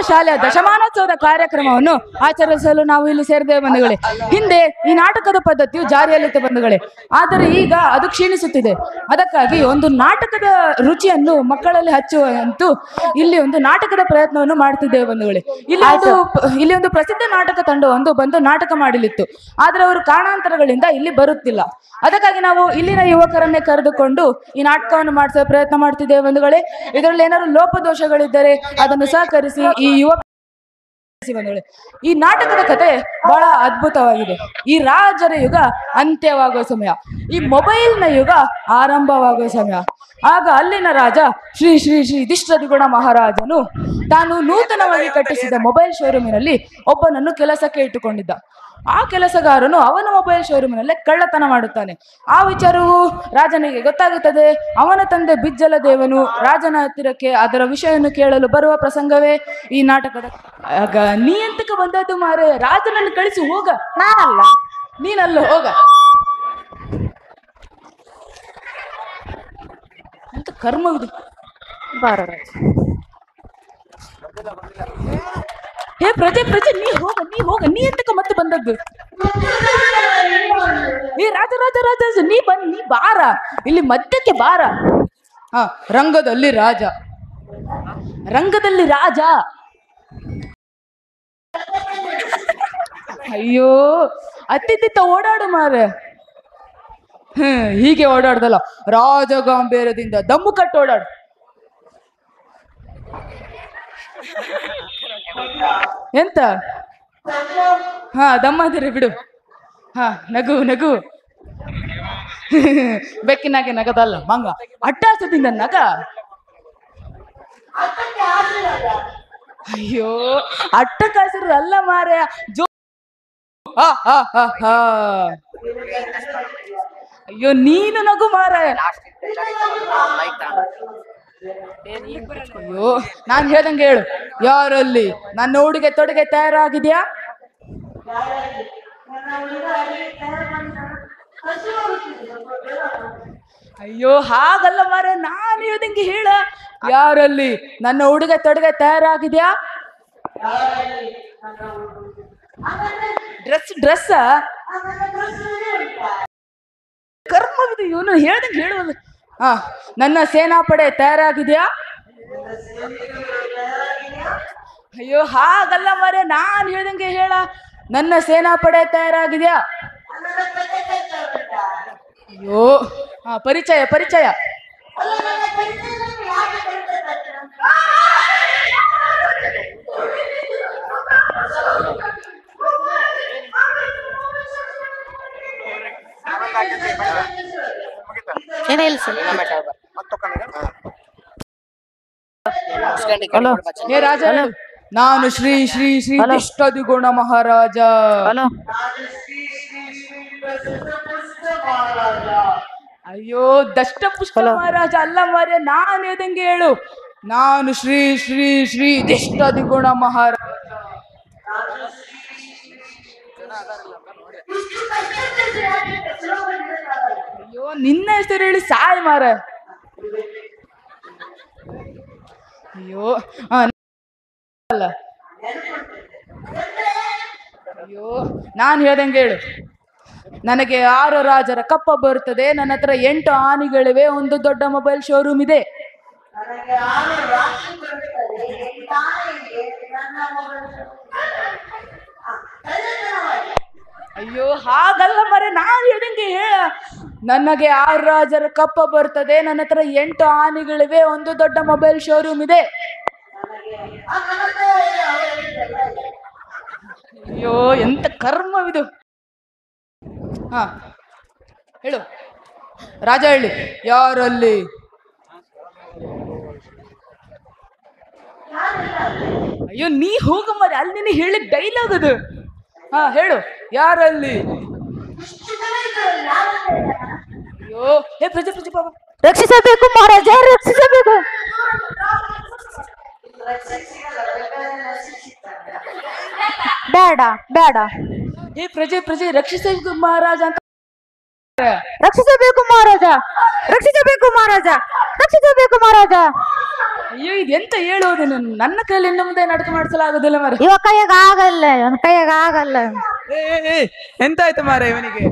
ಶಾಲೆಯ ದಶಮಾನೋತ್ಸವದ ಕಾರ್ಯಕ್ರಮವನ್ನು ಆಚರಿಸಲು ನಾವು ಇಲ್ಲಿ ಸೇರಿದ್ದೇವೆ ಬಂಧುಗಳೇ ಹಿಂದೆ ಈ ನಾಟಕದ ಪದ್ಧತಿಯು ಜಾರಿಯಲ್ಲಿತ್ತು ಬಂಧುಗಳೇ ಆದರೆ ಈಗ ಅದು ಕ್ಷೀಣಿಸುತ್ತಿದೆ ಅದಕ್ಕಾಗಿ ಒಂದು ನಾಟಕದ ರುಚಿಯನ್ನು ಮಕ್ಕಳಲ್ಲಿ ಹಚ್ಚುವಂತೂ ಇಲ್ಲಿ ಒಂದು ನಾಟಕದ ಪ್ರಯತ್ನವನ್ನು ಮಾಡ್ತಿದ್ದೇವೆ ಬಂಧುಗಳೇ ಇಲ್ಲಿ ಒಂದು ಇಲ್ಲಿ ಒಂದು ಪ್ರಸಿದ್ಧ ನಾಟಕ ತಂಡವೊಂದು ಬಂದು ನಾಟಕ ಮಾಡಲಿತ್ತು ಆದ್ರೆ ಅವರು ಕಾರಣಾಂತರಗಳಿಂದ ಇಲ್ಲಿ ಬರುತ್ತಿಲ್ಲ ಅದಕ್ಕಾಗಿ ನಾವು ಇಲ್ಲಿನ ಯುವಕರನ್ನೇ ಕರೆದುಕೊಂಡು ಈ ನಾಟಕವನ್ನು ಮಾಡಿಸೋ ಪ್ರಯತ್ನ ಮಾಡ್ತಿದ್ದೇವೆ ಬಂಧುಗಳೇ ಇದರಲ್ಲಿ ಏನಾದ್ರು ಲೋಪದೋಷಗಳಿದ್ದರೆ ಅದನ್ನು ಸಹಕರಿಸಿ ಈ ಯುವಕ ಬಂಧುಗಳೇ ಈ ನಾಟಕದ ಕತೆ ಬಹಳ ಅದ್ಭುತವಾಗಿದೆ ಈ ರಾಜರ ಯುಗ ಅಂತ್ಯವಾಗುವ ಸಮಯ ಈ ಮೊಬೈಲ್ನ ಯುಗ ಆರಂಭವಾಗುವ ಸಮಯ ಆಗ ಅಲ್ಲಿನ ರಾಜ ಶ್ರೀ ಶ್ರೀ ಶ್ರೀ ದಿಷ್ಟದಿಗುಣ ಮಹಾರಾಜನು ತಾನು ನೂತನವಾಗಿ ಕಟ್ಟಿಸಿದ ಮೊಬೈಲ್ ಶೋರೂಮಿನಲ್ಲಿ ಒಬ್ಬನನ್ನು ಕೆಲಸಕ್ಕೆ ಇಟ್ಟುಕೊಂಡಿದ್ದ ಆ ಕೆಲಸಗಾರನು ಅವನ ಮೊಬೈಲ್ ಶೋರೂಮಿನಲ್ಲೇ ಕಳ್ಳತನ ಮಾಡುತ್ತಾನೆ ಆ ವಿಚಾರವು ರಾಜನಿಗೆ ಗೊತ್ತಾಗುತ್ತದೆ ಅವನ ತಂದೆ ಬಿಜ್ಜಲ ದೇವನು ರಾಜನ ಹತ್ತಿರಕ್ಕೆ ಅದರ ವಿಷಯವನ್ನು ಕೇಳಲು ಬರುವ ಪ್ರಸಂಗವೇ ಈ ನಾಟಕದ ಆಗ ನೀ ಎಂತಕ್ಕೆ ಬಂದದ್ದು ಮಾರೆ ರಾಜನನ್ನು ಕಳಿಸಿ ಹೋಗ ನಾನಲ್ಲ ನೀನಲ್ಲ ಹೋಗ ಎಂತ ಕರ್ಮವಿದು ಬಾರ ರಾಜ ಹೇ ಪ್ರಜೆ ಪ್ರಜೆ ನೀ ಹೋಗ ನೀ ಹೋಗ ನೀ ಎಂತಕ್ಕೆ ಮತ್ತೆ ಬಂದದ್ದು ಏ ರಾಜ ರಾಜ ರಾಜ ರಾಜ, ನೀ ಬಂದ್ ನೀ ಬಾರ ಇಲ್ಲಿ ಮಧ್ಯಕ್ಕೆ ಬಾರ ಹ ರಂಗದಲ್ಲಿ ರಾಜ ರಂಗದಲ್ಲಿ ರಾಜ ಅಯ್ಯೋ ಅತ್ತಿತ್ತ ಓಡಾಡು ಮಾರೆ ಹ್ಮ್ ಹೀಗೆ ಓಡಾಡ್ದಲ್ಲ ರಾಜ ಗಾಂಭೀರ್ಯದಿಂದ ದಮ್ಮು ಕಟ್ಟು ಓಡಾಡು ಎಂತ ಹಾ ದಮ್ಮದಿರಿ ಬಿಡು ಹಾ ನಗು ನಗು ಬೆಕ್ಕಿನಾಗೆ ನಗದಲ್ಲ ಮಂಗ ಅಟ್ಟಾಸದಿಂದ ನಗ ಅಯ್ಯೋ ಅಟ್ಟ ಕಾಸಿರು ಅಲ್ಲ ಮಾರೆ ಜೋ ಆ, ಆ, ಆ, ಆ. ಅಯ್ಯೋ ನೀನು ನಗು ಮಾರೆ ಅಯ್ಯೋ ನಾನ್ ಹೇಳ್ದಂಗೆ ಹೇಳು ಯಾರಲ್ಲಿ ನನ್ನ ಉಡುಗೆ ತೊಡುಗೆ ತಯಾರಾಗಿದ್ಯಾ ಅಯ್ಯೋ ಹಾಗಲ್ಲ ಮಾರೆ ನಾನು ಹೇಳ್ದಂಗೆ ಹೇಳ ಯಾರಲ್ಲಿ ನನ್ನ ಉಡುಗೆ ತೊಡುಗೆ ತಯಾರಾಗಿದ್ಯಾ ಡ್ರೆಸ್ ಡ್ರೆಸ್ ಕರ್ಮವಿದು ಇವನು ಹೇಳ್ದಂಗೆ ಹೇಳುವಲ್ಲ ಹಾ ನನ್ನ ಸೇನಾಪಡೆ ತಯಾರಾಗಿದ್ಯಾ ಅಯ್ಯೋ ಹಾಗಲ್ಲ ಮರೆ ನಾನ್ ಹೇಳ್ದಂಗೆ ಹೇಳ ನನ್ನ ಸೇನಾಪಡೆ ತಯಾರಾಗಿದ್ಯಾ ಅಯ್ಯೋ ಹಾ ಪರಿಚಯ ಪರಿಚಯ ಏನೇ ಇಲ್ಲ ಸರ್ ಹಲೋ ಹೇ ರಾಜ ಹೇಳು. ನಾನು ಶ್ರೀ ಶ್ರೀ ಶ್ರೀ ಹಲೋ. ದಿಷ್ಟದಿಗುಣ ಮಹಾರಾಜ ಹಲೋ ಅಯ್ಯೋ ದಷ್ಟ ಪುಷ್ಪ ಹಲೋ. ಮಹಾರಾಜ ಅಲ್ಲ ಮಾರ್ಯ ನಾನು ಹೇಳ್ದಂಗೆ ಹೇಳು ನಾನು ಶ್ರೀ ಶ್ರೀ ಶ್ರೀ ದಿಷ್ಟದಿಗುಣ ಮಹಾರಾಜ ಅಯ್ಯೋ ನಿನ್ನ ಹೆಸರು ಹೇಳಿ ಸಾಯ್ ಮಾರ ಅಯ್ಯೋ ಆ, ಅಲ್ಲ ಅಯ್ಯೋ ನಾನು ಹೇಳ್ದಂಗೆ ಹೇಳು ನನಗೆ ಆರು ರಾಜರ ಕಪ್ಪ ಬರುತ್ತದೆ ನನ್ನ ಹತ್ರ ಎಂಟು ಆನೆಗಳಿವೆ ಒಂದು ದೊಡ್ಡ ಮೊಬೈಲ್ ಶೋರೂಮ್ ಇದೆ ಅಯ್ಯೋ ಹಾಗಲ್ಲ ಮರೆ ನಾನು ಹೇಳ್ದಂಗೆ ಹೇಳ ನನಗೆ ಆರು ರಾಜರ ಕಪ್ಪ ಬರ್ತದೆ ನನ್ನ ಹತ್ರ ಎಂಟು ಆನೆಗಳಿವೆ ಒಂದು ದೊಡ್ಡ ಮೊಬೈಲ್ ಶೋರೂಮ್ ಇದೆ ಅಯ್ಯೋ ಎಂತ ಕರ್ಮವಿದು ಹಾ ಹೇಳು ರಾಜ ಹೇಳಿ ಯಾರಲ್ಲಿ ಅಯ್ಯೋ ನೀ ಹೋಗ ಮರೆ ಅಲ್ಲಿ ನೀನು ಹೇಳಿದ ಡೈಲಾಗ್ ಅದು ಹಾ ಹೇಳು ಯಾರಲ್ಲಿ ಅಯ್ಯೋ ಹೇ ಪ್ರಜೆ ಪ್ರಜೆ ಬಾಬಾ ರಕ್ಷಿಸಬೇಕು ಮಹಾರಾಜ ರಕ್ಷಿಸಬೇಕು ಬೇಡ ಬೇಡ ಹೇ ಪ್ರಜೆ ಪ್ರಜೆ ರಕ್ಷಿಸಬೇಕು ಮಹಾರಾಜ ಅಂತ ರಕ್ಷಿಸಬೇಕು ಮಹಾರಾಜ ರಕ್ಷಿಸಬೇಕು ಮಹಾರಾಜ ರಕ್ಷಿಸಬೇಕು ಮಹಾರಾಜ ಅಯ್ಯೋ ಇದೆಂತ ಹೇಳುವುದು ನೀನು? ನನ್ನ ಕೈಯಲ್ಲಿ ಇನ್ನು ಮುಂದೆ ನಾಟಕ ಮಾಡಿಸಲಾಗುದಿಲ್ಲ ಮರ ಇವ ಕೈಯಾಗ ಆಗಲ್ಲ ಇವನ್ ಕೈಯಾಗ ಆಗಲ್ಲ ಏ ಏ, ಏ, ಎಂತಾಯ್ತು ಮಾರ ಇವನಿಗೆ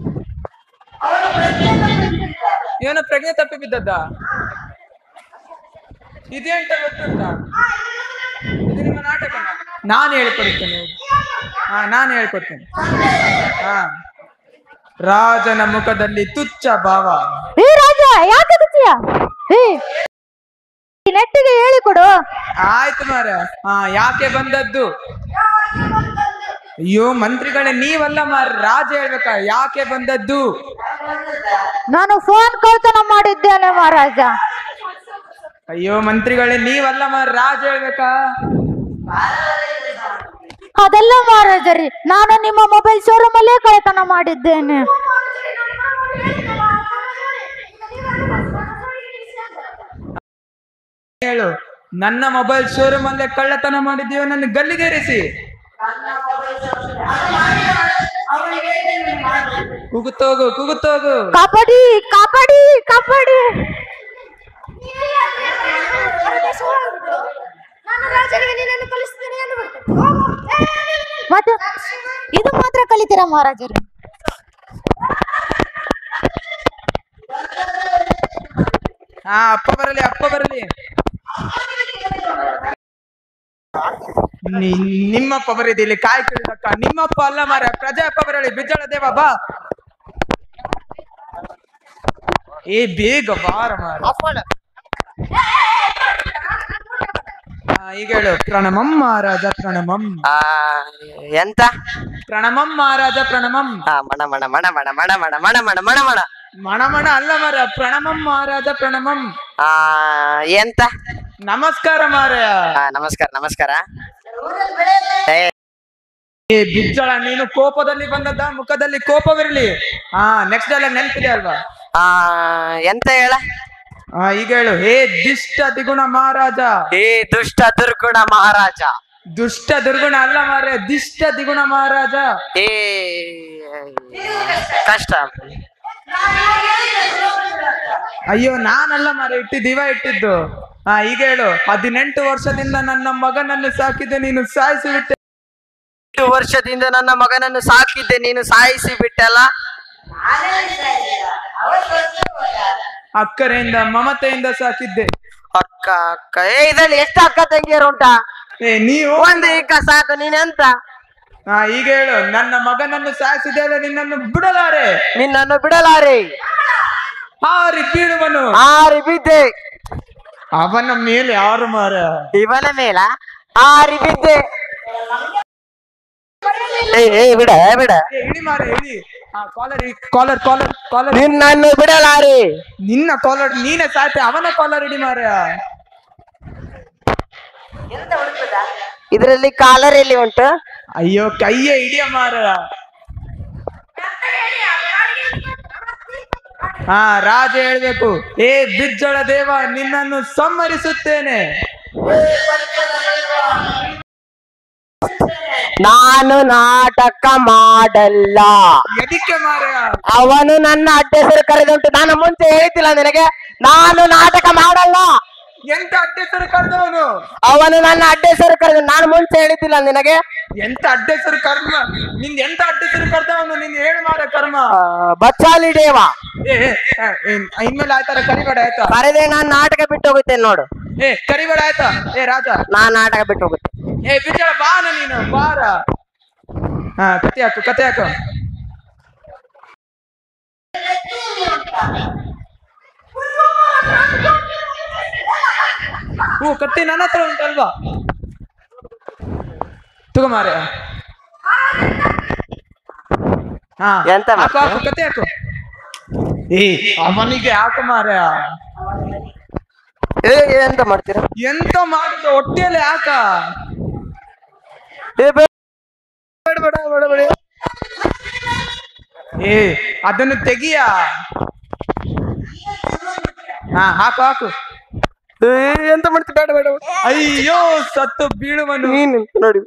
ಇವನ ಪ್ರಜ್ಞೆ ತಪ್ಪಿ ಬಿದ್ದದ್ದ ಇದೆಂತ ಗೊತ್ತುಂಟ ಇದು ನಿಮ್ಮ ನಾಟಕನ ನಾನು ಹೇಳ್ಕೊಡ್ತೇನೆ ಹಾ ನಾನು ಹೇಳ್ಕೊಡ್ತೇನೆ ಹಾ ರಾಜನ ಮುಖದಲ್ಲಿ ತುಚ್ಛ ಭಾವ ಏ ರಾಜ ಯಾಕೆ ಕುಚ್ಚಿಯ ಏ ಈ ನೆಟ್ಟಿಗೆ ಹೇಳಿಕೊಡು ಆಯ್ತು ಮಾರ ಹಾ ಯಾಕೆ ಬಂದದ್ದು ಅಯ್ಯೋ ಮಂತ್ರಿಗಳೇ ನೀವಲ್ಲ ಮಾರ ರಾಜ ಹೇಳ್ಬೇಕಾ ಯಾಕೆ ಬಂದದ್ದು ನಾನು ಫೋನ್ ಕಳ್ತನ ಮಾಡಿದ್ದೇನೆ ಮಹಾರಾಜ ಅಯ್ಯೋ ಮಂತ್ರಿಗಳೇ ನೀವಲ್ಲ ಮಾರ ರಾಜ ಹೇಳ್ಬೇಕಾ ಅದೆಲ್ಲ ಮಹಾರಾಜ ರೀ ನಾನು ನಿಮ್ಮ ಮೊಬೈಲ್ ಶೋರೂಮ್ ಅಲ್ಲೇ ಕಳ್ತನ ಮಾಡಿದ್ದೇನೆ ಹೇಳು ನನ್ನ ಮೊಬೈಲ್ ಶೋರೂಮ್ ಅಲ್ಲೇ ಕಳ್ಳತನ ಮಾಡಿದ್ದೀವ ನನ್ನ ಗಲ್ಲಿಗೇರಿಸಿ ಕೂಗುತ್ತೋಗು ಕೂಗುತ್ತೋಗು ಕಾಪಾಡಿ ಕಾಪಾಡಿ ಕಾಪಾಡಿ ಮತ್ತೆ ಇದು ಮಾತ್ರ ಕಲಿತೀರಾ ಮಹಾರಾಜರು ಹಾ ಅಪ್ಪ ಬರಲಿ ಅಪ್ಪ ಬರಲಿ ನಿ- ನಿಮ್ಮಪ್ಪ ಬರೀದಿ ಇಲ್ಲಿ ಕಾಯಿ ಕೇಳಿದಕ್ಕ ನಿಮ್ಮಪ್ಪ ಅಲ್ಲ ಮಾರ ಪ್ರಜಾಪ್ಪ ಬರಲಿ ಬಿಜ್ಜಳ ದೇವ ಬಾ ಏ ಬೇಗ ಬಾರ ಮಾರ ಹಾ, ಈಗ ಹೇಳು ಪ್ರಣಮಂ ಮಹಾರಾಜ ಪ್ರಣಮಂ ಆ ಎಂತ ಪ್ರಣಮಂ ಮಹಾರಾಜ ಪ್ರಣಮಂ ಆ, ಮಣ ಮಣ ಮಣ ಮಣ ಮಣ ಮಣ ಮಣ ಮಣ ಮಣ ಮಣ ಮಣ ಮಣ ಅಲ್ಲ ಮಾರ ಪ್ರಣಮಂ ಮಹಾರಾಜ ಪ್ರಣಮಂ ಆ ಎಂತ ನಮಸ್ಕಾರ ಮಾರಾಯ ಆ, ನಮಸ್ಕಾರ ನಮಸ್ಕಾರ ಏ, ಏ ಬಿಜ್ಜಳ ನೀನು ಕೋಪದಲ್ಲಿ ಬಂದದ್ದ ಮುಖದಲ್ಲಿ ಕೋಪವಿರಲಿ ಹಾ ನೆಕ್ಸ್ಟ್ ಎಲ್ಲ ನೆನಪಿದೆ ಅಲ್ವಾ ಆ ಎಂತ ಹೇಳ ಹಾ ಈಗ ಹೇಳು ಹೇ ದಿಷ್ಟ ದ್ವಿಗುಣ ಮಹಾರಾಜ ಏ ದುಷ್ಟ ದುರ್ಗುಣ ಮಹಾರಾಜ ದುಷ್ಟ ದುರ್ಗುಣ ಅಲ್ಲ ಮಾರ ದಿಷ್ಟ ದ್ವಿಗುಣ ಮಹಾರಾಜ ಏ ಕಷ್ಟ ಅಯ್ಯೋ ನಾನಲ್ಲ ಮಾರ ಇಟ್ಟಿದ್ದು ಇವ ಇಟ್ಟಿದ್ದು ಹಾ ಈಗ ಹೇಳು ಹದಿನೆಂಟು ವರ್ಷದಿಂದ ನನ್ನ ಮಗನನ್ನು ಸಾಕಿದ್ದು ನೀನು ಸಾಯಿಸಿ ಬಿಟ್ಟೆ ಎಂಟು ವರ್ಷದಿಂದ ನನ್ನ ಮಗನನ್ನು ಸಾಕಿದ್ದೆ ನೀನು ಸಾಯಿಸಿ ಬಿಟ್ಟಲ್ಲ ಅಕ್ಕರೆಯಿಂದ ಮಮತೆಯಿಂದ ಸಾಕಿದ್ದೆ ಅಕ್ಕ ಅಕ್ಕ ಏ ಇದ್ರಲ್ಲಿ ಎಷ್ಟು ಅಕ್ಕ ತಂಗಿಯರು ಉಂಟಾ ಏ ನೀವು ಒಂದು ಈಗ ಸಾಕು ನೀನೆಂತ ಹಾ ಈಗ ಹೇಳು ನನ್ನ ಮಗನನ್ನು ಸಾಯಿಸಿದೆ ಅಲ್ಲ ನಿನ್ನನ್ನು ಬಿಡಲಾರೆ ನಿನ್ನನ್ನು ಬಿಡಲಾರೆ ಹಾರಿ ಬೀಳುವನು ಆರಿ ಬಿದ್ದೆ ಅವನ ಮೇಲೆ ಯಾರು ಮಾರ ಇವನ ಮೇಲ ಆರಿ ಬಿದ್ದೆ ಏ ಏ ಬಿಡ ಬಿಡ ಏ, ಇಳಿ ಮಾರ ಇಳಿ ಕಾಲರ್ ಕಾಲರ್ ಕಾಲರ್ ಕಾಲರ್ ನಿನ್ನನ್ನು ಬಿಡಲಾರೆ ನಿನ್ನ ಕಾಲರ್ ನೀನೇ ಸಾಯ್ತೆ ಅವನ ಕಾಲರ್ ಇಡಿ ಮಾರ ಇದರಲ್ಲಿ ಕಾಲರ್ ಎಲ್ಲಿ ಉಂಟು ಅಯ್ಯೋ ಕೈಯೇ ಹಿಡಿಯ ಮಾರ ಹಾ ರಾಜ ಹೇಳ್ಬೇಕು ಏ ಬಿಜ್ಜಳ ದೇವ ನಿನ್ನನ್ನು ಸಂಹರಿಸುತ್ತೇನೆ ನಾನು ನಾಟಕ ಮಾಡಲ್ಲ ಎದಕ್ಕೆ ಮಾರ ಅವನು ನನ್ನ ಅಡ್ಡ ಹೆಸರು ಕರೆದುಂಟು ನಾನು ಮುಂಚೆ ಹೇಳಿದ್ದಿಲ್ಲ ನಿನಗೆ ನಾನು ನಾಟಕ ಮಾಡಲ್ಲ ಎಂತ ಅಡ್ಡ ಹೆಸರು ಕರೆದವನು ಅವನು ನನ್ನ ಅಡ್ಡ ಹೆಸರು ಕರೆದು ನಾನು ಮುಂಚೆ ಹೇಳಿದ್ದಿಲ್ಲ ನಿನಗೆ ಎಂತ ಅಡ್ಡ ಹೆಸರು ಕರ್ಮ ನಿಂದ ಎಂತ ಅಡ್ಡ ಹೆಸರು ಕರೆದವನು ನಿನ್ ಹೇಳು ಮಾರ ಕರ್ಮ ಆ, ಬಚ್ಚಾಲಿ ದೇವ ಏ ಏ, ಏ, ಏ, ಇನ್ಮೇಲೆ ಆಯ್ತಾರ ಕರಿಬೇಡ ಆಯ್ತಾ ಕರೆದೆ ನಾನು ನಾಟಕ ಬಿಟ್ಟು ಹೋಗುತ್ತೇನೆ ನೋಡು ಏ ಕರಿಬೇಡ ಆಯ್ತಾ ಏ ರಾಜ ನಾನು ನಾಟಕ ಬಿಟ್ಟು ಹೋಗುತ್ತೆ ಏ ಬಿಜ್ಜಳ ಬಾನ ನೀನು ಬಾರ ಹಾ ಕತೆ ಹಾಕು ಕತೆ ಹಾಕು ಹೂ ಕತ್ತಿ ನನ್ನ ಹತ್ರ ಉಂಟಲ್ವಾ ತಗೋ ಮಾರೆ ಹಾ ಎಂತ ಹಾಕು ಮಾಡ್ತೀಯ? ಹಾಕು ಕತೆ ಹಾಕು ಏ ಅವನಿಗೆ ಹಾಕು ಮಾರ ಏ ಏ, ಎಂತ ಮಾಡ್ತೀರಾ ಎಂತ ಮಾಡುದ ಹೊಟ್ಟೆಯಲ್ಲಿ ಹಾಕ ಏ, ಬೇ- ಬೇಡ ಬೇಡ ಬೇಡ ಬೇಡ ಏ ಅದನ್ನು ತೆಗಿಯ ಹಾ ಹಾಕು ಹಾಕು ಏ, ಎಂತ ಮಾಡ್ತಿ ಬೇಡ ಬೇಡ ಬೇಡ. ಅಯ್ಯೋ ಸತ್ತು ಬೀಳುವನು ನೀನು ನೋಡಿ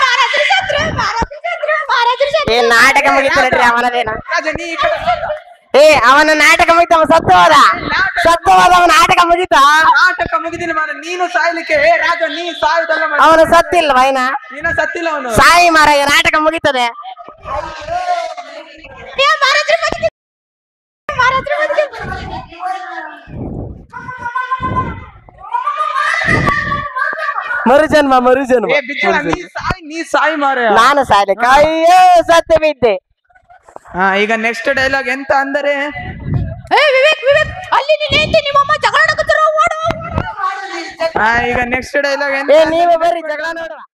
ಏ ನಾಟಕ ಮುಗಿತು ನಡ್ರಿ ಅವನದೇನ ರಾಜ ನೀ ಈ ಕಡೆ ಬಾ. ಏ ಅವನ ನಾಟಕ ಮುಗಿತ ಅವ ಸತ್ತು ಹೋದ ಸತ್ತು ಹೋದ ಅವನ ನಾಟಕ ಮುಗಿತ ನಾಟಕ ಮುಗಿದಿಲ್ಲ ಮಾರ ನೀನು ಸಾಯ್ಲಿಕ್ಕೆ ಏ ರಾಜ ನೀ ಸಾಯುದಲ್ಲ ಮಾರ್ರೆ. ಅವನು ಸತ್ತಿಲ್ಲ ವೈನ ನೀನ ಸತ್ತಿಲ್ಲ ಅವನು ಸಾಯಿ ಮಾರ ನಾಟಕ ಮುಗಿತದೆ ಏ, ಮಹಾರಾಜ್ರೆ ಬದುಕಿ- ಮಹಾರಾಜ್ರೆ ಬದುಕಿ. ಮರುಜನ್ಮ ಮರುಜನ್ಮ ಏ ಬಿಚ್ಚಳ ನೀ ಸಾಯ್ ನೀ ಸಾಯಿ ಮಾರ ನಾನು ಸಾಯ್ಲಿಕ್ಕೆ ಅಯ್ಯೋ ಸತ್ಯ ಬಿದ್ದೆ ಹಾ ಈಗ ನೆಕ್ಸ್ಟ್ ಡೈಲಾಗ್ ಎಂತ ಅಂದರೆ ಏ ವಿವೇಕ್ ವಿವೇಕ್ ಅಲ್ಲಿ ನೀನ್ ಹೆಂಡ್ತಿ ನಿಮ್ಮಮ್ಮ ಜಗಳ ಆಡಕತ್ತಾರ ಓಡು ಹಾ ಈಗ ನೆಕ್ಸ್ಟ್ ಡೈಲಾಗ್ ಎಂತ ಏ ನೀವು ಬರ್ರಿ ಜಗಳ ನೋಡುವ